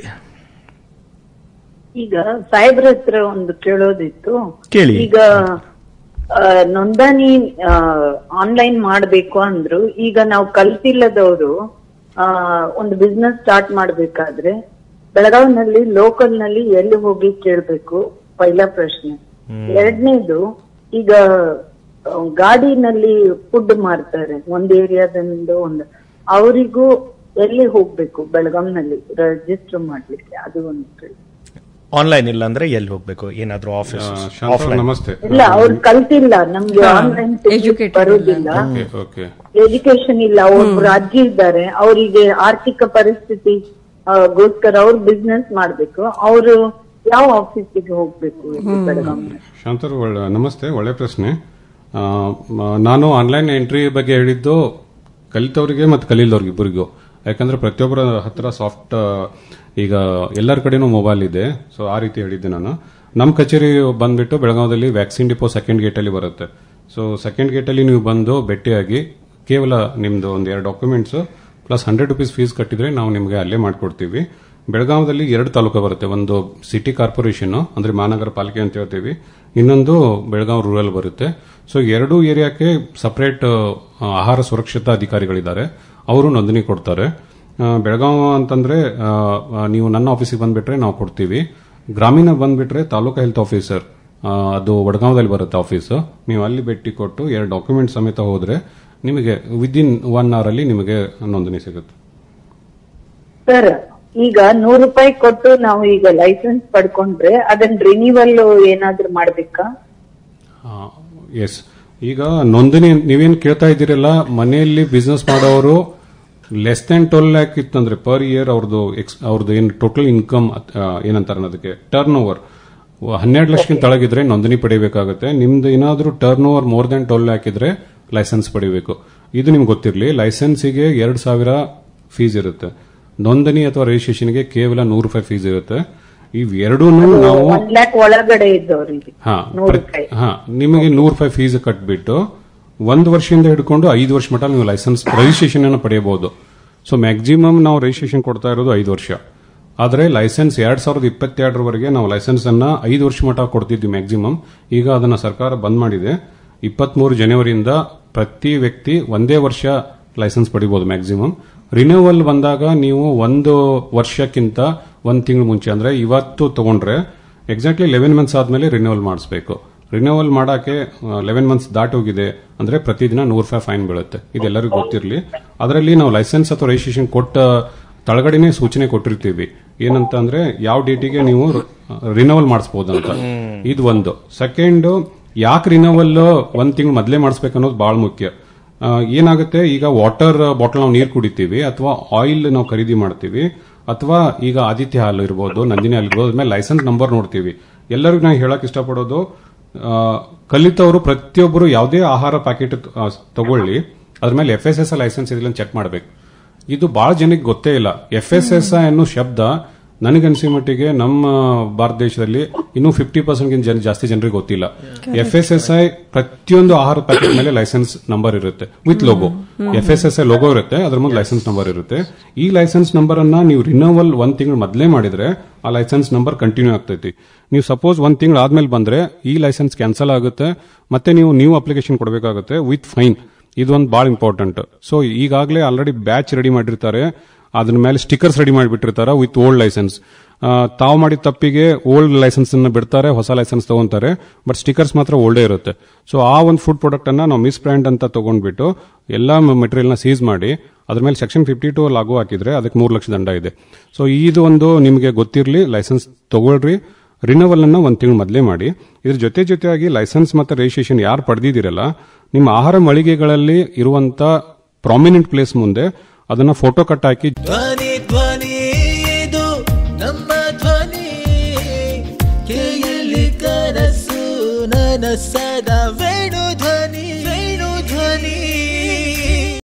ಈಗ ಸಾಹೇಬ್ರ ಹತ್ರ ಒಂದು ಕೇಳೋದಿತ್ತು ಕೇಳಿ. ಈಗ ಆ, ನೋಂದಣಿ ಆನ್ಲೈನ್ ಮಾಡ್ಬೇಕು ಅಂದ್ರು ಈಗ ನಾವು ಕಲ್ತಿಲ್ಲದವರು ಆ, ಒಂದು ಬಿಸ್ನೆಸ್ ಸ್ಟಾರ್ಟ್ ಮಾಡ್ಬೇಕಾದ್ರೆ ಬೆಳಗಾವಿನಲ್ಲಿ ಲೋಕಲ್ ನಲ್ಲಿ ಎಲ್ಲಿ ಹೋಗಿ ಕೇಳ್ಬೇಕು ಪೈಲ ಪ್ರಶ್ನೆ ಎರಡನೇದು ಈಗ ಆ, ಗಾಡಿನಲ್ಲಿ ಫುಡ್ ಮಾರ್ತಾರೆ ಒಂದ್ ಏರಿಯಾದಿಂದ ಒಂದು ಅವರಿಗೂ ಎಲ್ಲಿ ಹೋಗ್ಬೇಕು ಬೆಳಗಾಂನಲ್ಲಿ ರಿಜಿಸ್ಟರ್ ಮಾಡ್ಲಿಕ್ಕೆ ಅದು ಒಂದು ಕೇಳಿ. ಆನ್ಲೈನ್ ಇಲ್ಲ ಅಂದ್ರೆ ಎಲ್ಲಿ ಹೋಗ್ಬೇಕು ಏನಾದ್ರೂ ಆಫೀಸ್ ಆ, ಶಾಂತ ಅವ್ರೆ, ನಮಸ್ತೆ ಇಲ್ಲ ಅವ್ರು ಕಲ್ತಿಲ್ಲ ನಮ್ಗೆ ಆನ್ಲೈನ್ Educated ಬರೋದಿಲ್ಲ ಓಕೆ ಓಕೆ ಎಜುಕೇಶನ್ ಇಲ್ಲ ಒಬ್ರು ಅಜ್ಜಿ ಇದ್ದಾರೆ ಅವರಿಗೆ ಆರ್ಥಿಕ ಪರಿಸ್ಥಿತಿ ಆ, ಗೋಸ್ಕರ ಅವ್ರು ಬಿಸ್ನೆಸ್ ಮಾಡ್ಬೇಕು ಅವರು ಯಾವ ಆಫೀಸಿಗೆ ಹೋಗ್ಬೇಕು ಬೆಳಗಾವಿ ಶಾಂತರು ಒಳ್ಳೆ ನಮಸ್ತೆ ಒಳ್ಳೆ ಪ್ರಶ್ನೆ ಆ, ಮ- ನಾನು ಆನ್ಲೈನ್ ಎಂಟ್ರಿ ಬಗ್ಗೆ ಹೇಳಿದ್ದು ಕಲಿತವರಿಗೆ ಮತ್ತು ಕಲೀಲ್ದವ್ರಿಗೆ ಇಬ್ಬರಿಗೂ ಯಾಕಂದ್ರೆ ಪ್ರತಿಯೊಬ್ಬರ ಹತ್ರ ಸಾಫ್ಟ್ ಈಗ ಎಲ್ಲರ ಕಡೆನೂ ಮೊಬೈಲ್ ಇದೆ ಸೊ ಆ ರೀತಿ ಹೇಳಿದ್ದೆ ನಾನು ನಮ್ಮ ಕಚೇರಿ ಬಂದ್ಬಿಟ್ಟು ಬೆಳಗಾವದಲ್ಲಿ ವ್ಯಾಕ್ಸಿನ್ ಡಿಪೋ ಸೆಕೆಂಡ್ ಗೇಟಲ್ಲಿ ಬರುತ್ತೆ ಸೊ ಸೆಕೆಂಡ್ ಗೇಟಲ್ಲಿ ನೀವು ಬಂದು ಭೇಟಿಯಾಗಿ ಕೇವಲ ನಿಮ್ದು ಒಂದು ಎರಡು documents plus hundred rupees fees ಕಟ್ಟಿದ್ರೆ ನಾವು ನಿಮಗೆ ಅಲ್ಲೇ ಮಾಡ್ಕೊಡ್ತೀವಿ ಬೆಳಗಾವದಲ್ಲಿ ಎರಡು ತಾಲೂಕು ಬರುತ್ತೆ ಒಂದು ಸಿಟಿ ಕಾರ್ಪೊರೇಷನ್ ಅಂದ್ರೆ ಮಹಾನಗರ ಪಾಲಿಕೆ ಅಂತ ಹೇಳ್ತೀವಿ ಇನ್ನೊಂದು ಬೆಳಗಾವಿ ರೂರಲ್ ಬರುತ್ತೆ ಸೊ ಎರಡೂ ಏರಿಯಾಕ್ಕೆ ಸಪರೇಟ್ ಆಹಾರ ಸುರಕ್ಷತಾ ಅಧಿಕಾರಿಗಳಿದ್ದಾರೆ ಅವರು ನೋಂದಣಿ ಕೊಡ್ತಾರೆ ಆ, ಬೆಳಗಾವಿ ಅಂತಂದ್ರೆ ಆ, ಆ, ನೀವು ನನ್ನ ಆಫೀಸಿಗೆ ಬಂದ್ಬಿಟ್ರೆ ನಾವು ಕೊಡ್ತೀವಿ ಗ್ರಾಮೀಣ ಬಂದ್ಬಿಟ್ರೆ ತಾಲೂಕು ಹೆಲ್ತ್ ಆಫೀಸರ್ ಆ, ಅದು ವಡಗಾಂವದಲ್ಲಿ ಬರುತ್ತೆ ಆಫೀಸ್ ನೀವು ಅಲ್ಲಿ ಭೇಟಿ ಕೊಟ್ಟು ಎರಡು ಡಾಕ್ಯುಮೆಂಟ್ ಸಮೇತ ಹೋದ್ರೆ ನಿಮಗೆ ವಿದಿನ್ ಒನ್ ಅವರ್ ಅಲ್ಲಿ ನಿಮಗೆ ನೋಂದಣಿ ಸಿಗುತ್ತೆ ಸರ್ ಈಗ ನೂರು ರೂಪಾಯಿ ಕೊಟ್ಟು ನಾವು ಈಗ ಲೈಸೆನ್ಸ್ ಪಡ್ಕೊಂಡ್ರೆ ಅದನ್ನ ರಿನಿವಲ್ ಏನಾದ್ರೂ ಮಾಡ್ಬೇಕಾ ಎಸ್ ಈಗ ನೋಂದಣಿ ನೀವೇನ್ ಕೇಳ್ತಾ ಇದ್ದೀರಲ್ಲ ಮನೆಯಲ್ಲಿ ಬಿಸ್ನೆಸ್ ಮಾಡೋರು ಲೆಸ್ ದನ್ ಟ್ವೆಲ್ ಲ್ಯಾಕ್ ಇತ್ತಂದ್ರೆ ಪರ್ ಇಯರ್ ಅವ್ರದ್ದು ಎಕ್ಸ್ ಅವ್ರದ್ದು ಏನು ಟೋಟಲ್ ಇನ್ಕಮ್ ಏನಂತಾರೆ ಅದಕ್ಕೆ ಟರ್ನ್ ಓವರ್ ಹನ್ನೆರಡು ಲಕ್ಷಕ್ಕಿಂತ ತಳಗಿದ್ರೆ ನೋಂದಣಿ ಪಡಿಬೇಕಾಗುತ್ತೆ ನಿಮ್ದು ಏನಾದ್ರೂ turnover more than twelve lakh ಇದ್ರೆ ಲೈಸೆನ್ಸ್ ಪಡಿಬೇಕು ಇದು ನಿಮ್ಗೆ ಗೊತ್ತಿರಲಿ ಲೈಸೆನ್ಸಿಗೆ ಎರಡು ಸಾವಿರ ಫೀಸ್ ಇರುತ್ತೆ ನೋಂದಣಿ ಅಥವಾ ರಿಜಿಸ್ಟ್ರೇಷನ್ಗೆ ಕೇವಲ ನೂರು ರೂಪಾಯಿ ಫೀಸ್ ಇರುತ್ತೆ ಇವೆರಡೂ ನಾವು ಒನ್ ಲ್ಯಾಕ್ ಒಳಗಡೆ ಇದ್ದವರಿಗೆ ಹಾ ನೂರು ಪ್ರತಿ- ರೂಪಾಯಿ ಹಾ ನಿಮಗೆ ನೂರು ರೂಪಾಯಿ ಫೀಸ್ ಕಟ್ಬಿಟ್ಟು ಒಂದು ವರ್ಷದಿಂದ ಹಿಡ್ಕೊಂಡು ಐದು ವರ್ಷ ಮಟ್ಟ ನೀವು ಲೈಸೆನ್ಸ್ ರಿಜಿಸ್ಟ್ರೇಷನ್ ಅನ್ನು ಪಡೆಯಬಹುದು ಸೊ ಮ್ಯಾಕ್ಸಿಮಮ್ ನಾವು ರಿಜಿಸ್ಟ್ರೇಷನ್ ಕೊಡ್ತಾ ಇರೋದು ಐದು ವರ್ಷ ಆದರೆ ಲೈಸೆನ್ಸ್ ಎರಡ್ ಸಾವಿರದ ಇಪ್ಪತ್ತೆರಡರವರೆಗೆ ನಾವು ಲೈಸೆನ್ಸ್ ಅನ್ನ ಐದು ವರ್ಷ ಮಟ್ಟ ಕೊಡ್ತಿದ್ವಿ ಮ್ಯಾಕ್ಸಿಮಮ್ ಈಗ ಅದನ್ನ ಸರ್ಕಾರ ಬಂದ್ ಮಾಡಿದೆ ಇಪ್ಪತ್ಮೂರು ಜನವರಿಯಿಂದ ಪ್ರತಿ ವ್ಯಕ್ತಿ ಒಂದೇ ವರ್ಷ ಲೈಸೆನ್ಸ್ ಪಡಿಬಹುದು ಮ್ಯಾಕ್ಸಿಮಮ್ ರಿನ್ಯೂವಲ್ ಬಂದಾಗ ನೀವು ಒಂದು ವರ್ಷಕ್ಕಿಂತ ಒಂದ್ ತಿಂಗಳು ಮುಂಚೆ ಅಂದ್ರೆ ಇವತ್ತು ತಗೊಂಡ್ರೆ ಎಕ್ಸಾಕ್ಟ್ಲಿ ಲೆವೆನ್ ಮಂತ್ಸ್ ಆದ್ಮೇಲೆ ರಿನ್ಯೂವಲ್ ಮಾಡಿಸ್ಬೇಕು ರಿನ್ಯೂವಲ್ ಮಾಡಕ್ಕೆ ಲೆವೆನ್ ಮಂತ್ಸ್ ದಾಟ್ ಹೋಗಿದೆ ಅಂದ್ರೆ ಪ್ರತಿದಿನ ನೂರು ರೂಪಾಯಿ ಫೈನ್ ಬೀಳುತ್ತೆ ಇದೆಲ್ಲರಿಗೂ ಗೊತ್ತಿರಲಿ ಅದರಲ್ಲಿ ನಾವು ಲೈಸೆನ್ಸ್ ಅಥವಾ ರಿಜಿಸ್ಟ್ರೇಷನ್ ಕೊಟ್ಟ ತಳಗಡೆನೆ ಸೂಚನೆ ಕೊಟ್ಟಿರ್ತೀವಿ ಏನಂತ ಅಂದ್ರೆ ಯಾವ ಡೇಟಿಗೆ ನೀವು ರಿನೋವಲ್ ಮಾಡಿಸಬಹುದು ಅಂತ ಇದು ಒಂದು ಸೆಕೆಂಡ್ ಯಾಕೆ ರಿನೋವಲ್ ಒಂದ್ ತಿಂಗಳು ಮೊದಲೇ ಮಾಡಿಸ್ಬೇಕು ಅನ್ನೋದು ಬಹಳ ಮುಖ್ಯ ಆ, ಏನಾಗುತ್ತೆ ಈಗ ವಾಟರ್ ಬಾಟಲ್ ನಾವು ನೀರು ಕುಡಿತೀವಿ ಅಥವಾ ಆಯಿಲ್ ನಾವು ಖರೀದಿ ಮಾಡ್ತೀವಿ ಅಥವಾ ಈಗ ಆದಿತ್ಯ ಹಾಲು ಇರ್ಬೋದು ನಂದಿನಿ ಹಾಲು ಇರ್ಬೋದು ಅದ್ಮೇಲೆ ಲೈಸೆನ್ಸ್ ನಂಬರ್ ನೋಡ್ತೀವಿ ಎಲ್ಲರಿಗೂ ನಾನು ಹೇಳಕ್ ಇಷ್ಟಪಡೋದು ಆ, ಕಲಿತವರು ಪ್ರತಿಯೊಬ್ಬರು ಯಾವುದೇ ಆಹಾರ ಪ್ಯಾಕೆಟ್ ತಗೊಳ್ಳಿ ಅದ್ರ ಮೇಲೆ ಎಫ್ ಎಸ್ ಎಸ್ ಲೈಸೆನ್ಸ್ ಇದೆಲ್ಲ ಚೆಕ್ ಮಾಡಬೇಕು ಇದು ಬಹಳ ಜನಕ್ಕೆ ಗೊತ್ತೇ ಇಲ್ಲ ಎಫ್ ಎಸ್ ಎಸ್ ಅನ್ನೋ ಶಬ್ದ ನನಗನ್ಸಿ ಮಟ್ಟಿಗೆ ನಮ್ಮ ಭಾರತ ದೇಶದಲ್ಲಿ ಇನ್ನೂ ಫಿಫ್ಟಿ ಪರ್ಸೆಂಟ್ ಜನ ಜಾಸ್ತಿ ಜನರಿಗೆ ಗೊತ್ತಿಲ್ಲ ಎಫ್ ಎಸ್ ಎಸ್ ಐ ಪ್ರತಿಯೊಂದು ಆಹಾರ ಪ್ಯಾಕೆಟ್ ಮೇಲೆ ಲೈಸೆನ್ಸ್ ನಂಬರ್ ಇರುತ್ತೆ with logo F S S I logo ಇರುತ್ತೆ ಅದ್ರ ಮುಂದೆ ಲೈಸೆನ್ಸ್ ನಂಬರ್ ಇರುತ್ತೆ ಈ ಲೈಸೆನ್ಸ್ ನಂಬರ್ ಅನ್ನ ನೀವು ರಿನೋವಲ್ ಒಂದ್ ತಿಂಗಳು ಮೊದಲೇ ಮಾಡಿದ್ರೆ ಆ ಲೈಸೆನ್ಸ್ ನಂಬರ್ ಕಂಟಿನ್ಯೂ ಆಗ್ತೈತಿ ನೀವು ಸಪೋಸ್ ಒಂದ್ ತಿಂಗಳು ಆದ್ಮೇಲೆ ಬಂದ್ರೆ ಈ ಲೈಸೆನ್ಸ್ ಕ್ಯಾನ್ಸಲ್ ಆಗುತ್ತೆ ಮತ್ತೆ ನೀವು ನ್ಯೂ ಅಪ್ಲಿಕೇಶನ್ ಕೊಡಬೇಕಾಗುತ್ತೆ ವಿತ್ ಫೈನ್ ಇದೊಂದು ಬಹಳ ಇಂಪಾರ್ಟೆಂಟ್ ಸೊ ಈಗಾಗಲೇ ಆಲ್ರೆಡಿ ಬ್ಯಾಚ್ ರೆಡಿ ಮಾಡಿರ್ತಾರೆ ಅದ್ರ ಮೇಲೆ ಸ್ಟಿಕರ್ಸ್ ರೆಡಿ ಮಾಡಿಬಿಟ್ಟಿರ್ತಾರೆ ವಿತ್ ಓಲ್ಡ್ ಲೈಸೆನ್ಸ್ ಆ, ತಾವು ಮಾಡಿದ ತಪ್ಪಿಗೆ ಓಲ್ಡ್ ಲೈಸೆನ್ಸ್ ಅನ್ನ ಬಿಡ್ತಾರೆ ಹೊಸ ಲೈಸೆನ್ಸ್ ತಗೊಂತಾರೆ ಬಟ್ ಸ್ಟಿಕರ್ಸ್ ಮಾತ್ರ ಓಲ್ಡೇ ಇರುತ್ತೆ ಸೊ ಆ ಒಂದು ಫುಡ್ ಪ್ರಾಡಕ್ಟ್ ಅನ್ನ ನಾವು ಮಿಸ್ ಬ್ರ್ಯಾಂಡ್ ಅಂತ ತಗೊಂಡ್ಬಿಟ್ಟು ಎಲ್ಲಾ ಮೆಟೀರಿಯಲ್ ನ ಸೀಸ್ ಮಾಡಿ ಅದ್ರ ಮೇಲೆ ಸೆಕ್ಷನ್ ಫಿಫ್ಟಿ ಟು ಲಾಗು ಹಾಕಿದ್ರೆ ಅದಕ್ಕೆ ಮೂರು ಲಕ್ಷ ದಂಡ ಇದೆ ಸೊ ಇದು ಒಂದು ನಿಮಗೆ ಗೊತ್ತಿರಲಿ ಲೈಸೆನ್ಸ್ ತಗೊಳ್ರಿ ರಿನವಲ್ ಅನ್ನ ಒಂದು ತಿಂಗಳು ಮೊದಲೇ ಮಾಡಿ ಇದ್ರ ಜೊತೆ ಜೊತೆಯಾಗಿ ಲೈಸೆನ್ಸ್ ಮತ್ತೆ ರಿಜಿಸ್ಟ್ರೇಷನ್ ಯಾರು ಪಡೆದಿದ್ದೀರಲ್ಲ ನಿಮ್ಮ ಆಹಾರ ಮಳಿಗೆಗಳಲ್ಲಿ ಇರುವಂತ ಪ್ರಾಮಿನೆಂಟ್ ಪ್ಲೇಸ್ ಮುಂದೆ ಅದನ್ನ ಫೋಟೋ ಕಟ್ ಹಾಕಿ ಧ್ವನಿ ಧ್ವನಿ